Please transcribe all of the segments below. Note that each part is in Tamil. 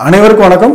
அனைவருக்கும் வணக்கம்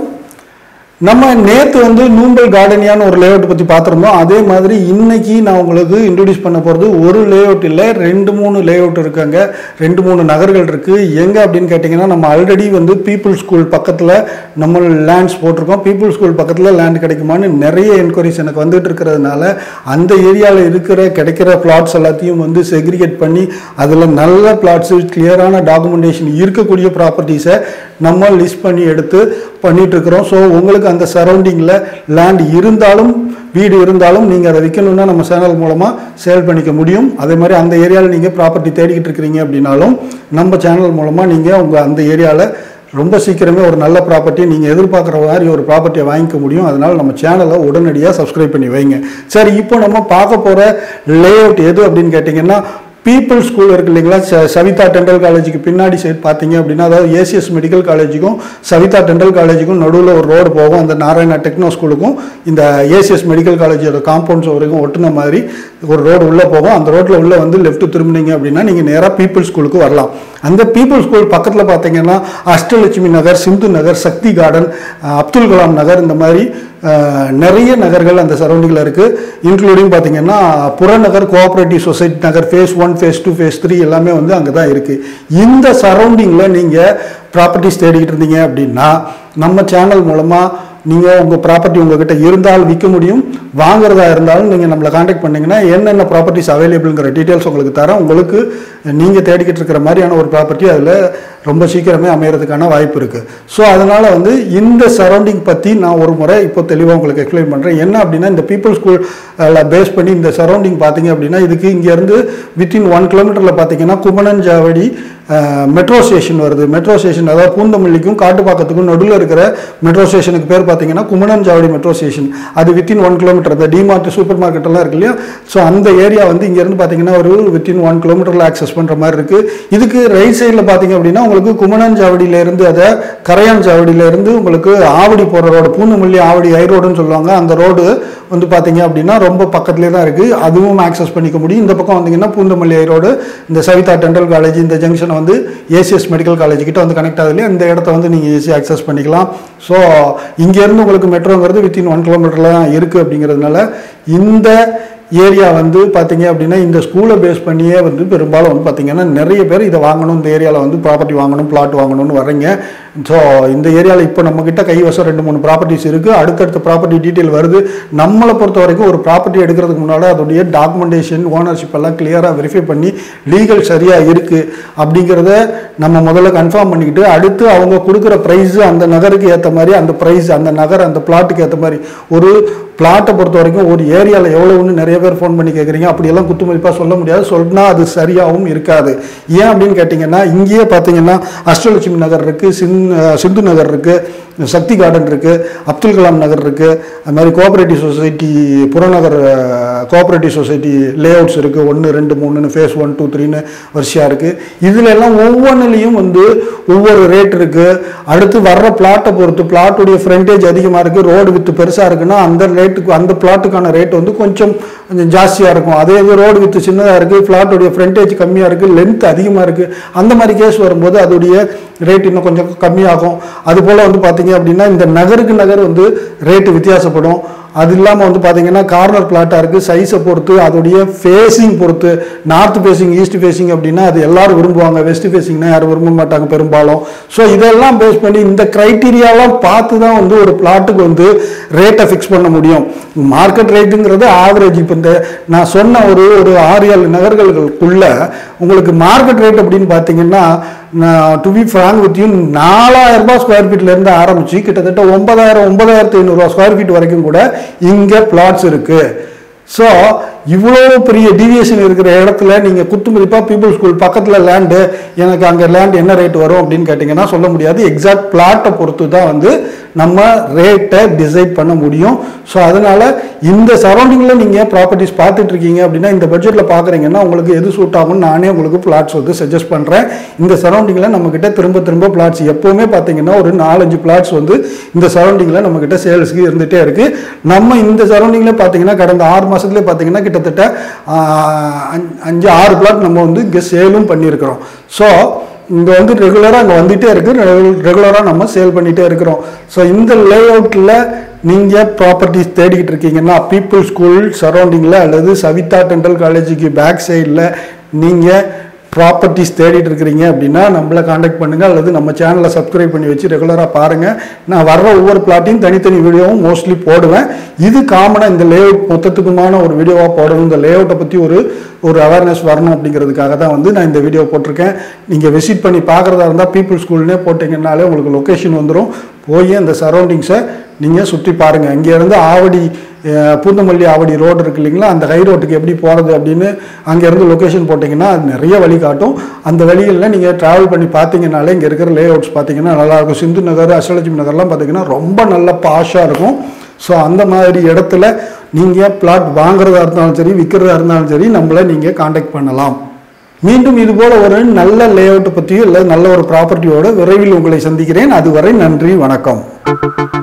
நம்ம நேத்து வந்து நூம்பல் கார்டனியான்னு ஒரு லேஅவுட் பத்தி பார்த்துருந்தோம் அதே மாதிரி இன்னைக்கு நான் உங்களுக்கு இன்ட்ரடியூஸ் பண்ண போறது ஒரு லேஅவுட் இல்லை ரெண்டு மூணு லேஅவுட் இருக்காங்க ரெண்டு மூணு நகர்கள் இருக்கு எங்க அப்படின்னு கேட்டிங்கன்னா நம்ம ஆல்ரெடி வந்து பீப்புள் ஸ்கூல் பக்கத்துல நம்ம லேண்ட்ஸ் போட்டிருக்கோம் பீப்புள் ஸ்கூல் பக்கத்துல லேண்ட் கிடைக்குமான்னு நிறைய என்கொயரிஸ் எனக்கு வந்துட்டு இருக்கிறதுனால அந்த ஏரியாவில் இருக்கிற கிடைக்கிற பிளாட்ஸ் எல்லாத்தையும் வந்து செக்ரிகேட் பண்ணி அதில் நல்ல பிளாட்ஸு கிளியரான டாக்குமெண்டேஷன் இருக்கக்கூடிய ப்ராப்பர்ட்டிஸை நம்ம லிஸ்ட் பண்ணி எடுத்து பண்ணிட்டு இருக்கிறோம் ஸோ உங்களுக்கு அந்த சரௌண்டிங்கில் லேண்ட் இருந்தாலும் வீடு இருந்தாலும் நீங்கள் அதை விற்கணும்னா நம்ம சேனல் மூலமாக சேல் பண்ணிக்க முடியும் அதே மாதிரி அந்த ஏரியாவில் நீங்கள் ப்ராப்பர்ட்டி தேடிக்கிட்டு இருக்கிறீங்க அப்படின்னாலும் நம்ம சேனல் மூலமாக நீங்கள் உங்கள் அந்த ஏரியாவில் ரொம்ப சீக்கிரமே ஒரு நல்ல ப்ராப்பர்ட்டி நீங்கள் எதிர்பார்க்குற மாதிரி ஒரு ப்ராப்பர்ட்டியை வாங்கிக்க முடியும் அதனால் நம்ம சேனலை உடனடியாக சப்ஸ்கிரைப் பண்ணி வைங்க சரி இப்போ நம்ம பார்க்க போகிற லேஅவுட் எது அப்படின்னு கேட்டிங்கன்னா பீப்புள் ஸ்கூல் இருக்கு இல்லைங்களா ச- சவிதா டெண்டல் காலேஜுக்கு பின்னாடி சைடு பார்த்தீங்க அப்படின்னா அதாவது ஏசிஎஸ் மெடிக்கல் காலேஜுக்கும் சவிதா டெண்டல் காலேஜுக்கும் நடுவில் ஒரு ரோடு போகும் அந்த நாராயணா டெக்னோ ஸ்கூலுக்கும் இந்த ஏசிஎஸ் மெடிக்கல் காலேஜோட காம்பவுண்ட்ஸ் வரைக்கும் ஒட்டுன மாதிரி ஒரு ரோடு உள்ளே போகும் அந்த ரோட்டில் உள்ள வந்து லெஃப்ட் திரும்பினீங்க அப்படின்னா நீங்கள் நேராக பீப்புள் ஸ்கூலுக்கு வரலாம் அந்த பீப்புள் ஸ்கூல் பக்கத்தில் பார்த்தீங்கன்னா அஷ்டலட்சுமி நகர் சிந்து நகர் சக்தி கார்டன் அஹ், அப்துல் கலாம் நகர் இந்த மாதிரி அஹ், நிறைய நகர்கள் அந்த சரௌண்டிங்கில் இருக்குது இன்க்ளூடிங் பார்த்தீங்கன்னா புறநகர் cooperative society Nagar phase one phase two phase three எல்லாமே வந்து அங்கே தான் இருக்குது இந்த சரௌண்டிங்கில் நீங்கள் ப்ராப்பர்ட்டிஸ் தேடிக்கிட்டு இருந்தீங்க அப்படின்னா நம்ம சேனல் மூலமாக நீங்கள் உங்கள் ப்ராப்பர்ட்டி உங்ககிட்ட இருந்தால் விற்க முடியும் வாங்குறதா இருந்தாலும் நீங்கள் நம்மளை காண்டாக்ட் பண்ணீங்கன்னா என்னென்ன ப்ராப்பர்ட்டிஸ் அவைலபிள்ங்கிற டீட்டெயில்ஸ் உங்களுக்கு தரேன் உங்களுக்கு நீங்கள் தேடிக்கிட்டு இருக்கிற மாதிரியான ஒரு ப்ராப்பர்ட்டி அதில் ரொம்ப சீக்கிரமே அமையறதுக்கான வாய்ப்பு இருக்குது ஸோ அதனால் வந்து இந்த சரௌண்டிங் பற்றி நான் ஒரு முறை இப்போ தெளிவாக உங்களுக்கு எக்ஸ்பிளைன் பண்ணுறேன் என்ன அப்படின்னா இந்த பீப்புள் ஸ்கூல் பேஸ் பண்ணி இந்த சரௌண்டிங் பார்த்தீங்க அப்படின்னா இதுக்கு இங்கேருந்து வித்தின் ஒன் கிலோமீட்டரில் பார்த்தீங்கன்னா குமணஞ்சாவடி மெட்ரோ ஸ்டேஷன் வருது மெட்ரோ ஸ்டேஷன் அதாவது பூந்தமல்லிக்கும் காட்டுப்பாக்கத்துக்கும் நடுவில் இருக்கிற மெட்ரோ ஸ்டேஷனுக்கு பேர் பார்த்தீங்கன்னா குமணஞ்சாவடி மெட்ரோ ஸ்டேஷன் அது வித்தின் ஒன் கிலோமீட்டர் இந்த டிமார்ட் சூப்பர் மார்க்கெட் எல்லாம் இருக்கு இல்லையா ஸோ அந்த ஏரியா வந்து இங்கேருந்து பார்த்தீங்கன்னா ஒரு வித்தின் ஒன் கிலோமீட்டரில் ஆக்சஸ் பண்ணுற மாதிரி இருக்கு இதுக்கு ரைட் சைடில் பார்த்தீங்க அப்படின்னா உங்களுக்கு குமணஞ்சாவடியில இருந்து அதை கரையாஞ்சாவடியில இருந்து உங்களுக்கு ஆவடி போகிற ரோடு பூந்தமல்லி ஆவடி ஹை ரோடுன்னு சொல்லுவாங்க அந்த ரோடு வந்து பார்த்தீங்க அப்படின்னா ரொம்ப பக்கத்துலேயே தான் இருக்குது அதுவும் ஆக்சஸ் பண்ணிக்க முடியும் இந்த பக்கம் வந்தீங்கன்னா பூந்தமல்லி ஹை ரோடு இந்த சவிதா டெண்டல் காலேஜ் இந்த ஜங்ஷனை வந்து ஏசிஎஸ் மெடிக்கல் காலேஜ் கிட்ட வந்து கனெக்ட் ஆகுது இல்லையா இந்த இடத்த வந்து நீங்கள் ஈஸியாக ஆக்சஸ் பண்ணிக்கலாம் ஸோ இங்கேருந்து உங்களுக்கு மெட்ரோங்கிறது வித்தின் ஒன் கிலோமீட்டரில் தான் இருக்குது அப்படிங்கிறதுனால இந்த ஏரியா வந்து பார்த்தீங்க அப்படின்னா இந்த ஸ்கூலை பேஸ் பண்ணியே வந்து பெரும்பாலும் வந்து பார்த்தீங்கன்னா நிறைய பேர் இதை வாங்கணும் இந்த ஏரியாவில் வந்து ப்ராப்பர்ட்டி வாங்கணும் பிளாட் வாங்கணும்னு வர்றீங்க ஸோ இந்த ஏரியாவில் இப்போ நம்மக்கிட்ட கைவசம் ரெண்டு மூணு ப்ராப்பர்ட்டிஸ் இருக்குது அடுத்தடுத்த ப்ராப்பர்ட்டி டீட்டெயில் வருது நம்மளை பொறுத்த வரைக்கும் ஒரு ப்ராப்பர்ட்டி எடுக்கிறதுக்கு முன்னால் அதோடைய டாக்குமெண்டேஷன் ஓனர்ஷிப் எல்லாம் கிளியராக வெரிஃபை பண்ணி லீகல் சரியாக இருக்குது அப்படிங்கிறத நம்ம முதல்ல கன்ஃபார்ம் பண்ணிக்கிட்டு அடுத்து அவங்க கொடுக்குற ப்ரைஸு அந்த நகருக்கு ஏற்ற மாதிரி அந்த ப்ரைஸ் அந்த நகர் அந்த பிளாட்டுக்கு ஏற்ற மாதிரி ஒரு பிளாட்டை பொறுத்த வரைக்கும் ஒரு ஏரியாவில் எவ்வளவுன்னு நிறைய பேர் ஃபோன் பண்ணி கேட்குறீங்க அப்படியெல்லாம் குத்து மதிப்பாக சொல்ல முடியாது சொன்னால் அது சரியாகவும் இருக்காது ஏன் அப்படின்னு கேட்டிங்கன்னா இங்கேயே பார்த்தீங்கன்னா அஷ்டலட்சுமி நகர் இருக்குது சின் சிந்து நகர் இருக்குது சக்தி கார்டன் இருக்குது அப்துல் கலாம் நகர் இருக்குது அது மாதிரி கோஆப்ரேட்டிவ் சொசைட்டி புறநகர் கோஆப்ரேட்டிவ் சொசைட்டி லேஅவுட்ஸ் இருக்குது ஒன்று ரெண்டு மூணுன்னு ஃபேஸ் ஒன் டூ த்ரீன்னு வரிசையாக இருக்குது இதில் எல்லாம் ஒவ்வொன்றுலையும் வந்து ஒவ்வொரு ரேட் இருக்குது அடுத்து வர்ற பிளாட்டை பொறுத்து பிளாட்டுடைய ஃப்ரண்டேஜ் அதிகமாக இருக்குது ரோடு வித்து பெருசாக இருக்குன்னா அந்த ரேட்டுக்கு அந்த பிளாட்டுக்கான ரேட் வந்து கொஞ்சம் கொஞ்சம் ஜாஸ்தியாக இருக்கும் அதே இது ரோடு வித்து சின்னதாக இருக்குது பிளாட்டுடைய ஃப்ரண்டேஜ் கம்மியாக இருக்குது லென்த் அதிகமாக இருக்குது அந்த மாதிரி கேஸ் வரும்போது அதோடைய ரேட் இன்னும் கொஞ்சம் கம்மியாகும் அதுபோல் வந்து பார்த்தீங்க அப்படின்னா இந்த நகருக்கு நகர் வந்து ரேட்டு வித்தியாசப்படும் அது இல்லாமல் வந்து பார்த்தீங்கன்னா கார்னர் பிளாட்டாக இருக்குது சைஸை பொறுத்து அதோடைய ஃபேஸிங் பொறுத்து நார்த் ஃபேஸிங் ஈஸ்ட் ஃபேஸிங் அப்படின்னா அது எல்லாரும் விரும்புவாங்க வெஸ்ட் ஃபேஸிங்னா யாரும் விரும்ப மாட்டாங்க பெரும்பாலும் ஸோ இதெல்லாம் பேஸ் பண்ணி இந்த க்ரைட்டீரியாலாம் பார்த்து தான் வந்து ஒரு பிளாட்டுக்கு வந்து ரேட்டை ஃபிக்ஸ் பண்ண முடியும் மார்க்கெட் ரேட்டுங்கிறது ஆவரேஜ் இப்போ இந்த நான் சொன்ன ஒரு ஒரு ஆறு ஏழு நகர்களுக்குள்ள உங்களுக்கு மார்க்கெட் ரேட் அப்படின்னு பார்த்தீங்கன்னா நான் to be frank with you நாலாயிரம் ரூபாய் ஸ்கொயர் ஃபீட்ல இருந்து ஆரம்பிச்சு கிட்டத்தட்ட ஒன்பதாயிரம் ஒன்பதாயிரத்தி ஐநூறுரூவா ஸ்கொயர் ஃபீட் வரைக்கும் கூட இங்கே பிளாட்ஸ் இருக்கு ஸோ இவ்வளோ பெரிய டீவியேஷன் இருக்கிற இடத்துல நீங்கள் குத்து மதிப்பாக பீப்புள் ஸ்கூல் பக்கத்தில் லேண்டு எனக்கு அங்கே லேண்ட் என்ன ரேட் வரும் அப்படின்னு கேட்டிங்கன்னா சொல்ல முடியாது எக்ஸாக்ட் பிளாட்டை பொறுத்து தான் வந்து நம்ம ரேட்டை டிசைட் பண்ண முடியும் ஸோ அதனால் இந்த சரௌண்டிங்கில் நீங்கள் ப்ராப்பர்ட்டிஸ் பார்த்துட்டு இருக்கீங்க அப்படின்னா இந்த பட்ஜெட்டில் பார்க்குறீங்கன்னா உங்களுக்கு எது சூட் ஆகும்னு நானே உங்களுக்கு பிளாட்ஸ் வந்து சஜஸ்ட் பண்ணுறேன் இந்த சரௌண்டிங்கில் நம்மக்கிட்ட திரும்ப திரும்ப பிளாட்ஸ் எப்போவுமே பார்த்தீங்கன்னா ஒரு நாலஞ்சு பிளாட்ஸ் வந்து இந்த சரௌண்டிங்கில் நம்மக்கிட்ட சேல்ஸுக்கு இருந்துகிட்டே இருக்குது நம்ம இந்த சரௌண்டிங்கில் பார்த்தீங்கன்னா கடந்த ஆறு மாதத்துலேயே பார்த்தீங்கன்னா கிட்டத்தட்ட ஆஹ், அஞ்சு- அஞ்சு ஆறு பிளாட் நம்ம வந்து இங்கே சேலும் பண்ணியிருக்கிறோம் ஸோ இங்கே வந்து ரெகுலராக அங்கே வந்துகிட்டே இருக்குது ரெகுலராக நம்ம சேல் பண்ணிகிட்டே இருக்கிறோம் ஸோ இந்த லே அவுட்டில் நீங்கள் ப்ராப்பர்ட்டிஸ் தேடிக்கிட்டு இருக்கீங்கன்னா பீப்புள் ஸ்கூல் சரௌண்டிங்கில் அல்லது சவிதா டென்டல் காலேஜுக்கு பேக் சைடில் நீங்கள் ப்ராப்பர்ட்டிஸ் தேடிட்டு இருக்கிறீங்க அப்படின்னா நம்மளை காண்டாக்ட் பண்ணுங்கள் அல்லது நம்ம சேனலை சப்ஸ்கிரைப் பண்ணி வச்சு ரெகுலராக பாருங்கள் நான் வர்ற ஒவ்வொரு பிளாட்டையும் தனித்தனி வீடியோவும் மோஸ்ட்லி போடுவேன் இது காமனாக இந்த லேஅவுட் மொத்தத்துக்குமான ஒரு வீடியோவாக போடணும் இந்த லேஅவுட்டை பற்றி ஒரு ஒரு அவேர்னஸ் வரணும் அப்படிங்கிறதுக்காக தான் வந்து நான் இந்த வீடியோ போட்டிருக்கேன் நீங்கள் விசிட் பண்ணி பார்க்குறதா இருந்தால் பீப்புள் ஸ்கூல்னே போட்டிங்கன்னாலே உங்களுக்கு லொக்கேஷன் வந்துடும் போய் அந்த சரௌண்டிங்ஸை நீங்கள் சுற்றி பாருங்கள் இங்கேருந்து ஆவடி அஹ், பூந்தமல்லி ஆவடி ரோடு இருக்கு இல்லைங்களா அந்த ஹை ரோட்டுக்கு எப்படி போகிறது அப்படின்னு அங்கேருந்து லொக்கேஷன் போட்டிங்கன்னா அது நிறைய வழி காட்டும் அந்த வழிகளில் நீங்கள் ட்ராவல் பண்ணி பார்த்தீங்கனாலே இங்கே இருக்கிற லே அவுட்ஸ் பார்த்தீங்கன்னா நல்லாயிருக்கும் சிந்து நகர் அஷ்டலட்சுமி நகர்லாம் பார்த்தீங்கன்னா ரொம்ப நல்ல பாஷாக இருக்கும் ஸோ அந்த மாதிரி இடத்துல நீங்கள் பிளாட் வாங்குறதா இருந்தாலும் சரி விற்கிறதா இருந்தாலும் சரி நம்மளை நீங்கள் காண்டாக்ட் பண்ணலாம் மீண்டும் இது போல ஒரு நல்ல லே அவுட்டை பற்றியோ இல்லை நல்ல ஒரு ப்ராப்பர்ட்டியோட விரைவில் உங்களை சந்திக்கிறேன் அதுவரை நன்றி வணக்கம்